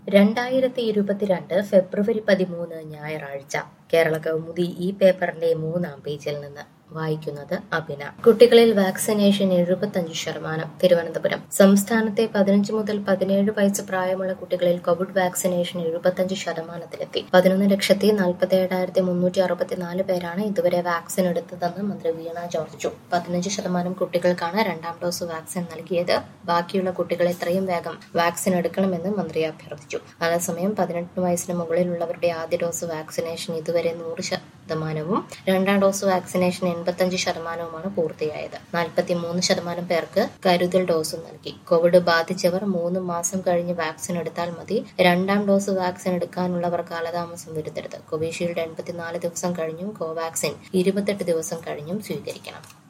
രണ്ടായിരത്തി ഇരുപത്തിരണ്ട് ഫെബ്രുവരി പതിമൂന്ന് ഞായറാഴ്ച കേരള കൗമുദി ഈ പേപ്പറിന്റെ മൂന്നാം പേജിൽ നിന്ന് വായിക്കുന്നത് അഭിന കുട്ടികളിൽ വാക്സിനേഷൻ എഴുപത്തഞ്ച് ശതമാനം തിരുവനന്തപുരം സംസ്ഥാനത്തെ പതിനഞ്ച് മുതൽ പതിനേഴ് വയസ്സ് പ്രായമുള്ള കുട്ടികളിൽ കോവിഡ് വാക്സിനേഷൻ എഴുപത്തഞ്ച് ശതമാനത്തിലെത്തി പതിനൊന്ന് ലക്ഷത്തി നാൽപ്പത്തി ഏഴായിരത്തി മുന്നൂറ്റി അറുപത്തിനാല് പേരാണ് ഇതുവരെ വാക്സിൻ എടുത്തതെന്ന് മന്ത്രി വീണ ജോർജു പതിനഞ്ച് ശതമാനം കുട്ടികൾക്കാണ് രണ്ടാം ഡോസ് വാക്സിൻ നൽകിയത് ബാക്കിയുള്ള കുട്ടികൾ എത്രയും വേഗം വാക്സിൻ എടുക്കണമെന്ന് മന്ത്രി അഭ്യർത്ഥിച്ചു അതേസമയം പതിനെട്ട് വയസ്സിന് മുകളിലുള്ളവരുടെ ആദ്യ ഡോസ് വാക്സിനേഷൻ ഇതുവരെ നൂറ് ശതമാനവും രണ്ടാം ഡോസ് വാക്സിനേഷൻ എൺപത്തഞ്ച് ശതമാനവുമാണ് പൂർത്തിയായത് നാൽപ്പത്തി മൂന്ന് ശതമാനം പേർക്ക് കരുതൽ ഡോസ് നൽകി കോവിഡ് ബാധിച്ചവർ മൂന്ന് മാസം കഴിഞ്ഞ് വാക്സിൻ എടുത്താൽ മതി രണ്ടാം ഡോസ് വാക്സിൻ എടുക്കാനുള്ളവർ കാലതാമസം വരുത്തരുത് കോവിഷീൽഡ് എൺപത്തിനാല് ദിവസം കഴിഞ്ഞും കോവാക്സിൻ ഇരുപത്തെട്ട് ദിവസം കഴിഞ്ഞും സ്വീകരിക്കണം